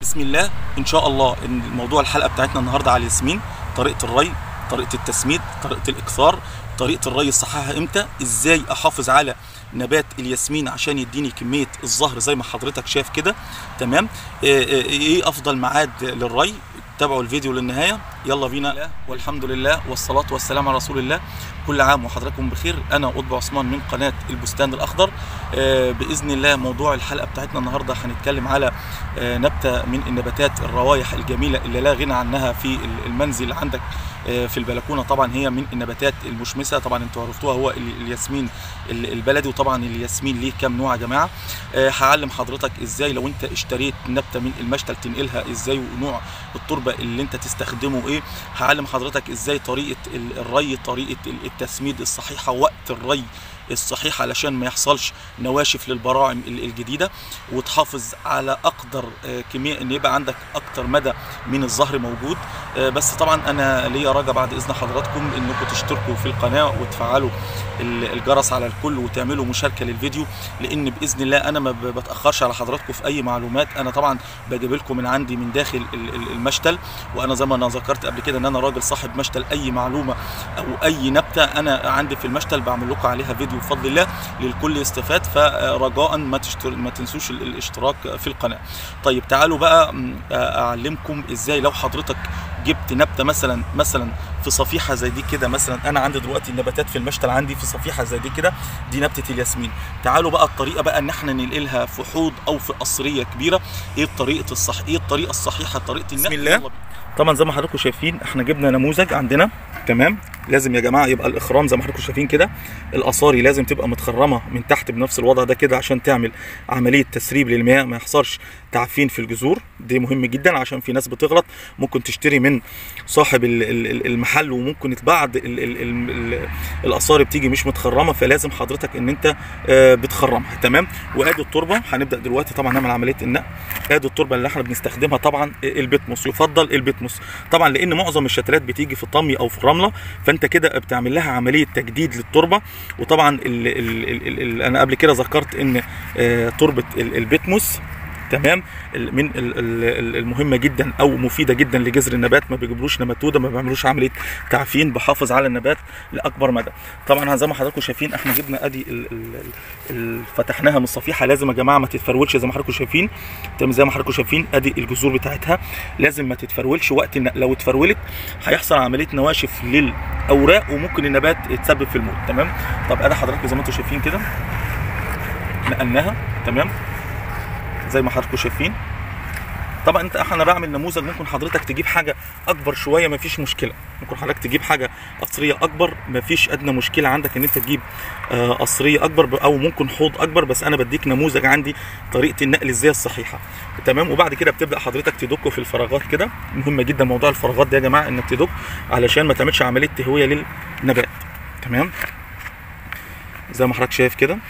بسم الله ان شاء الله ان موضوع الحلقه بتاعتنا النهارده على الياسمين طريقه الري طريقه التسميد طريقه الاكثار طريقه الري الصحيحه امتى ازاي احافظ على نبات الياسمين عشان يديني كميه الزهر زي ما حضرتك شايف كده تمام آه، آه، ايه افضل ميعاد للري تابعوا الفيديو للنهايه يلا بينا والحمد لله والصلاه والسلام على رسول الله كل عام وحضراتكم بخير انا قطب عثمان من قناه البستان الاخضر آه، باذن الله موضوع الحلقه بتاعتنا النهارده هنتكلم على آه، نبته من النباتات الروائح الجميله اللي لا غنى عنها في المنزل عندك آه، في البلكونه طبعا هي من النباتات المشمسه طبعا انتوا عرفتوها هو ال- الياسمين ال- البلدي وطبعا الياسمين ليه كام نوع يا جماعه آه، هعلم حضرتك ازاي لو انت اشتريت نبته من المشتل تنقلها ازاي ونوع التربه اللي انت تستخدمه ايه هعلم حضرتك ازاي طريقه ال- الري طريقه ال- التسميد الصحيحه وقت الري الصحيح علشان ما يحصلش نواشف للبراعم ال- الجديده وتحافظ على اقدر آه، كميه ان يبقى عندك اكتر مدى من الزهر موجود آه، بس طبعا انا ليا رجا بعد اذن حضراتكم انكم تشتركوا في القناه وتفعلوا ال- الجرس على الكل وتعملوا مشاركه للفيديو لان باذن الله انا ما ب- بتاخرش على حضراتكم في اي معلومات انا طبعا بجيب لكم من عندي من داخل ال- ال- المشتل وانا زي ما انا ذكرت قبل كده ان انا راجل صاحب مشتل اي معلومه او اي نبته انا عندي في المشتل بعمل لكم عليها فيديو بفضل الله للكل يستفاد فرجاء ما تشتر ما تنسوش ال- الاشتراك في القناه طيب تعالوا بقى م، اعلمكم ازاي لو حضرتك جبت نبته مثلا مثلا في صفيحه زي دي كده مثلا انا عندي دلوقتي النباتات في المشتل عندي في صفيحه زي دي كده دي نبته الياسمين تعالوا بقى الطريقه بقى ان احنا ننقلها في حوض او في قصريه كبيره ايه الطريقه الصح ايه الطريقه الصحيحه طريقه النقل بسم الله. يلا بينا. طبعا زي ما حضراتكم شايفين احنا جبنا نموذج عندنا تمام لازم يا جماعه يبقى الاخرام زي ما حضراتكم شايفين كده الاصاري لازم تبقى متخرمه من تحت بنفس الوضع ده كده عشان تعمل عمليه تسريب للمياه ما يحصلش تعفين في الجذور دي مهم جدا عشان في ناس بتغلط ممكن تشتري من صاحب ال- ال- ال- المحل وممكن بعض ال- ال- ال- ال- الاصاري بتيجي مش متخرمه فلازم حضرتك ان انت آه، بتخرمها تمام وادي التربه هنبدا دلوقتي طبعا نعمل عمليه النقل ادي التربه اللي احنا بنستخدمها طبعا البتموس يفضل البتموس طبعا لان معظم الشتلات بتيجي في الطمي او في الرمله فانت كده بتعمل لها عمليه تجديد للتربه وطبعا ال ال ال ال ال انا قبل كده ذكرت ان آه، تربه ال- البتموس تمام ال- من ال- ال- ال- المهمه جدا او مفيده جدا لجذر النبات ما بيجيبلوش نباتوده ما بيعملوش عمليه تعفين بحافظ على النبات لاكبر مدى طبعا زي ما حضراتكم شايفين احنا جبنا ادي ال- ال- ال- ال- فتحناها من الصفيحه لازم يا جماعه ما تتفرولش زي ما حضراتكم شايفين تمام زي ما حضراتكم شايفين ادي الجذور بتاعتها لازم ما تتفرولش وقت النقل لو اتفرولت هيحصل عمليه نواشف للاوراق وممكن النبات يتسبب في الموت تمام طب ادي حضراتكم زي ما انتم شايفين كده نقلناها تمام زي ما حضراتكم شايفين طبعا انت انا بعمل نموذج ممكن حضرتك تجيب حاجه اكبر شويه مفيش مشكله ممكن حضرتك تجيب حاجه قصريه اكبر مفيش ادنى مشكله عندك ان انت تجيب آه، قصريه اكبر ب- او ممكن حوض اكبر بس انا بديك نموذج عندي طريقه النقل ازاي الصحيحه تمام وبعد كده بتبدا حضرتك تدك في الفراغات كده مهم جدا موضوع الفراغات ده يا جماعه انك تدك علشان ما تعملش عمليه تهويه للنبات تمام زي ما حضرتك شايف كده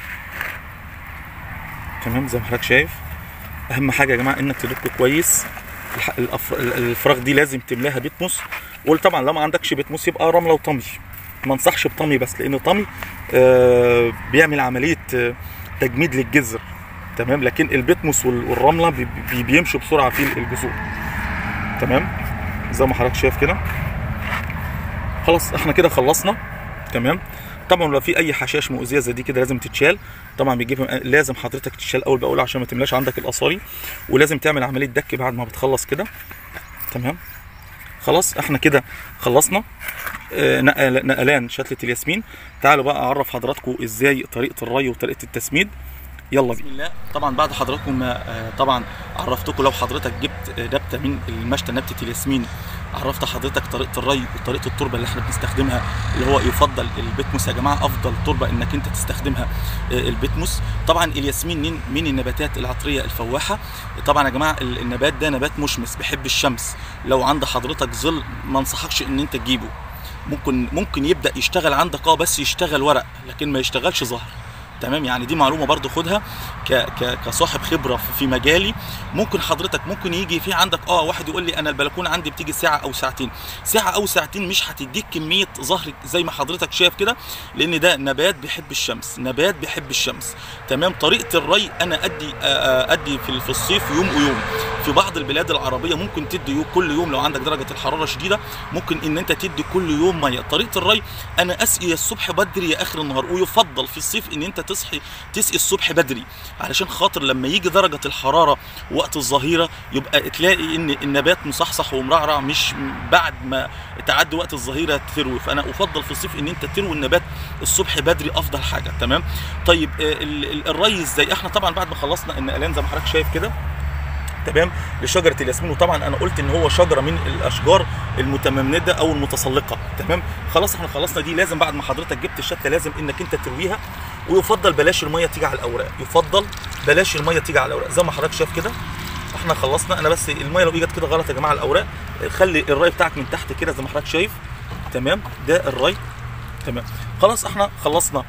تمام زي ما حضرتك شايف اهم حاجه يا جماعه انك تدك كويس الح- الأف- ال- الفراغ دي لازم تملاها بتموس وطبعا لو ما عندكش بتموس يبقى رمله وطمي ما انصحش بطمي بس لان طمي آه بيعمل عمليه آه تجميد للجذر تمام لكن البتموس وال- والرمله بي- بي- بيمشوا بسرعه في الجذور تمام زي ما حضرتك شايف كده خلاص احنا كده خلصنا تمام طبعا لو في اي حشائش مؤذيه زي دي كده لازم تتشال طبعا بيجيب لازم حضرتك تتشال اول باول عشان ما تملاش عندك الاصاري ولازم تعمل عمليه دك بعد ما بتخلص كده تمام خلاص احنا كده خلصنا آه، نقل نقلان شتله الياسمين تعالوا بقى اعرف حضراتكم ازاي طريقه الري وطريقه التسميد يلا بسم الله طبعا بعد حضراتكم ما آه، طبعا عرفتكم لو حضرتك جبت آه، نبته من المشتى نبته الياسمين عرفت حضرتك طريقه الري وطريقه التربه اللي احنا بنستخدمها اللي هو يفضل البتموس يا جماعه افضل تربه انك انت تستخدمها آه، البتموس طبعا الياسمين من من النباتات العطريه الفواحه طبعا يا جماعه ال- النبات ده نبات مشمس بيحب الشمس لو عند حضرتك ظل ما انصحكش ان انت تجيبه ممكن ممكن يبدا يشتغل عندك اه بس يشتغل ورق لكن ما يشتغلش ظهر تمام يعني دي معلومه برضو خدها ك ك كصاحب خبره في- في مجالي ممكن حضرتك ممكن يجي في عندك اه واحد يقول لي انا البلكونه عندي بتيجي ساعه او ساعتين ساعه او ساعتين مش هتديك كميه ظهر زي ما حضرتك شايف كده لان ده نبات بيحب الشمس نبات بيحب الشمس تمام طريقه الري انا ادي آه، آه، ادي في في الصيف يوم ويوم في بعض البلاد العربيه ممكن تدي يوم كل يوم لو عندك درجه الحراره شديده ممكن ان انت تدي كل يوم ميه طريقه الري انا اسقي يا الصبح بدري يا اخر النهار ويفضل في الصيف ان انت تصحي تسقي الصبح بدري علشان خاطر لما يجي درجه الحراره وقت الظهيره يبقى تلاقي ان النبات مصحصح ومرعرع مش بعد ما تعدي وقت الظهيره تروي فانا افضل في الصيف ان انت تروي النبات الصبح بدري افضل حاجه تمام طيب آه، ال- ال- الري ازاي احنا طبعا بعد ما خلصنا النقلان زي ما حضرتك شايف كده تمام لشجره الياسمين وطبعا انا قلت ان هو شجره من الاشجار المتممده او المتسلقه تمام خلاص احنا خلصنا دي لازم بعد ما حضرتك جبت الشتله لازم انك انت ترويها ويفضل بلاش الميه تيجي على الاوراق يفضل بلاش الميه تيجي على الاوراق زي ما حضرتك شايف كده احنا خلصنا انا بس الميه لو اجت كده غلط يا جماعه على الاوراق خلي الري بتاعك من تحت كده زي ما حضرتك شايف تمام ده الري تمام خلاص احنا خلصنا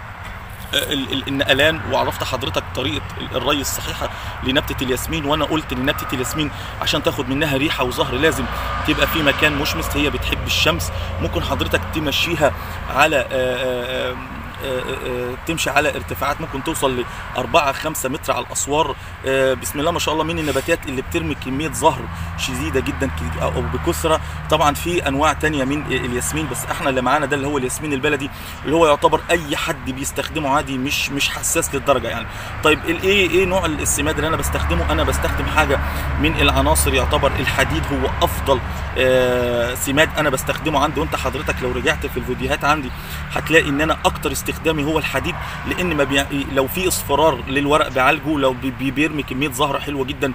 ال- ال- النقلان وعرفت حضرتك طريقه ال- الري الصحيحه لنبته الياسمين وانا قلت ان نبته الياسمين عشان تاخد منها ريحه وزهر لازم تبقى في مكان مشمس هي بتحب الشمس ممكن حضرتك تمشيها على آه، آه، آه، آه، تمشي على ارتفاعات ممكن توصل ل 4 5 متر على الاسوار آه، بسم الله ما شاء الله من النباتات اللي بترمي كميه زهر شديده جدا ك- او بكثره طبعا في انواع تانية من الياسمين بس احنا اللي معانا ده اللي هو الياسمين البلدي اللي هو يعتبر اي حد بيستخدمه عادي مش مش حساس للدرجه يعني طيب الايه ايه نوع السماد اللي انا بستخدمه انا بستخدم حاجه من العناصر يعتبر الحديد هو افضل آه سماد انا بستخدمه عندي وانت حضرتك لو رجعت في الفيديوهات عندي هتلاقي ان انا اكتر استخدامي هو الحديد لان ما بي... لو في اصفرار للورق بعالجه لو بي- بي- بيرمي كميه زهره حلوه جدا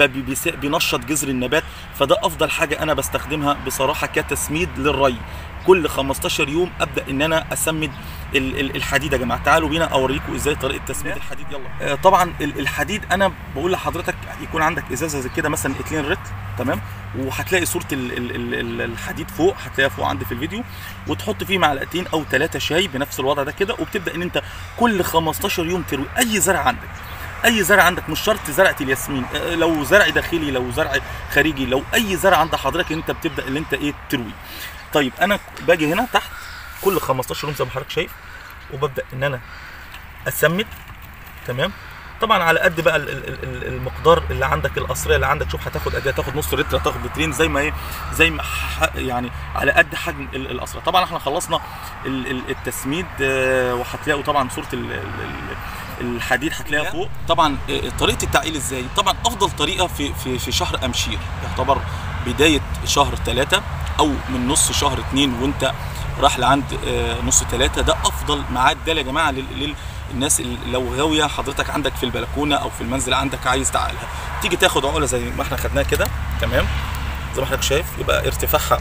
فبينشط جذر النبات فده افضل حاجه انا بستخدمها بصراحه كتسميد للري كل 15 يوم ابدا ان انا اسمد ال- ال- الحديد يا جماعه تعالوا بينا اوريكم ازاي طريقه تسميد الحديد يلا آه، طبعا ال- الحديد انا بقول لحضرتك يكون عندك ازازه زي كده مثلا 2 رتل تمام وهتلاقي صوره ال- ال- ال- ال- الحديد فوق هتلاقيها فوق عندي في الفيديو وتحط فيه معلقتين او ثلاثه شاي بنفس الوضع ده كده وبتبدا ان انت كل 15 يوم تروي اي زرع عندك اي زرع عندك مش شرط زرعه الياسمين آه، لو زرع داخلي لو زرع خارجي لو اي زرع عند حضرتك انت بتبدا ان انت ايه تروي طيب انا باجي هنا تحت كل 15 يوم زي ما حضرتك شايف وببدا ان انا اسمد تمام طبعا على قد بقى ال- ال- ال- المقدار اللي عندك القصريه اللي عندك شوف هتاخد قد ايه هتاخد نص لتر هتاخد لترين زي ما ايه زي ما ح- يعني على قد حجم ال- القصره طبعا احنا خلصنا ال- ال- التسميد آه، وهتلاقوا طبعا صوره ال- ال- ال- الحديد هتلاقيها فوق طبعا آه، طريقه التعقيل ازاي طبعا افضل طريقه في في في شهر امشير يعتبر بدايه شهر ثلاثة او من نص شهر اتنين وانت راح لعند آه، نص ثلاثة ده افضل ميعاد ده يا جماعه لل- للناس اللي لو غاويه حضرتك عندك في البلكونه او في المنزل عندك عايز تعقلها تيجي تاخد عقله زي ما احنا خدناها كده تمام زي ما حضرتك شايف يبقى ارتفاعها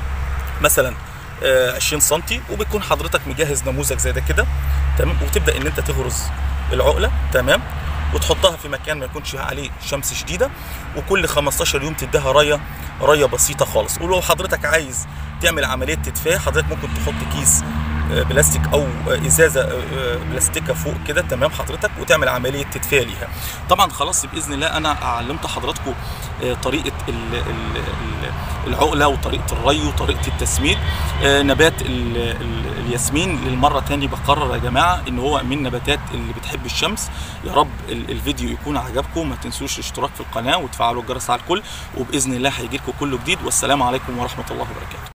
مثلا آه، 20 سم وبيكون حضرتك مجهز نموذج زي ده كده تمام وتبدا ان انت تغرز العقله تمام وتحطها في مكان ما يكونش عليه شمس شديده وكل 15 يوم تديها ريه ريه بسيطه خالص ولو حضرتك عايز تعمل عمليه تدفئه حضرتك ممكن تحط كيس آه، بلاستيك او آه، ازازه آه، آه، بلاستيكه فوق كده تمام حضرتك وتعمل عمليه تدفئه ليها طبعا خلاص باذن الله انا علمت حضراتكم آه، طريقه ال- ال- ال- العقله وطريقه الري وطريقه التسميد آه، نبات ال- ال- الياسمين للمره تاني بقرر يا جماعه ان هو من النباتات اللي بتحب الشمس يا رب ال- الفيديو يكون عجبكم ما تنسوش الاشتراك في القناه وتفعلوا الجرس على الكل وباذن الله هيجي لكم كل جديد والسلام عليكم ورحمه الله وبركاته